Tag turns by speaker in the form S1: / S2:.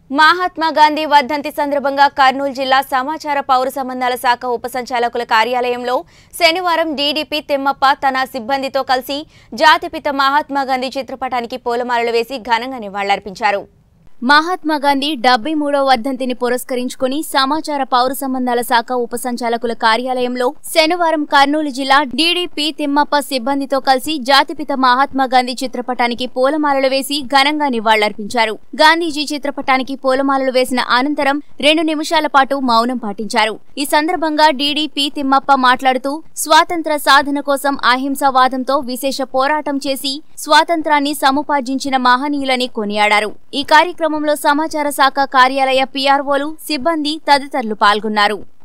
S1: మహాత్మా గాంధీ వర్ధంతి సందర్భంగా కర్నూలు జిల్లా సమాచార పౌర సంబంధాల శాఖ ఉప సంచాలకుల కార్యాలయంలో శనివారం డీడీపీ తిమ్మప్ప తన సిబ్బందితో కలిసి జాతిపిత మహాత్మా గాంధీ చిత్రపటానికి పూలమాలలు వేసి ఘనంగా నివాళులర్పించారు మహాత్మా గాంధీ డెబ్బై మూడవ వర్ధంతిని పురస్కరించుకుని సమాచార పౌర సంబంధాల శాఖ ఉప సంచాలకుల కార్యాలయంలో శనివారం కర్నూలు జిల్లా డీడీపీ తిమ్మప్ప సిబ్బందితో కలిసి జాతిపిత మహాత్మా గాంధీ చిత్రపటానికి పూలమాలలు వేసి ఘనంగా నివాళులర్పించారు గాంధీజీ చిత్రపటానికి పూలమాలలు వేసిన అనంతరం రెండు నిమిషాల పాటు మౌనం పాటించారు ఈ సందర్భంగా డీడీపీ తిమ్మప్ప మాట్లాడుతూ స్వాతంత్ర సాధన కోసం అహింసావాదంతో విశేష పోరాటం చేసి స్వాతంత్రాన్ని సముపార్జించిన మహనీయులని కొనియాడారు ఈ కార్యక్రమంలో సమాచార శాఖ కార్యాలయ పీఆర్ఓలు సిబ్బంది తదితరులు పాల్గొన్నారు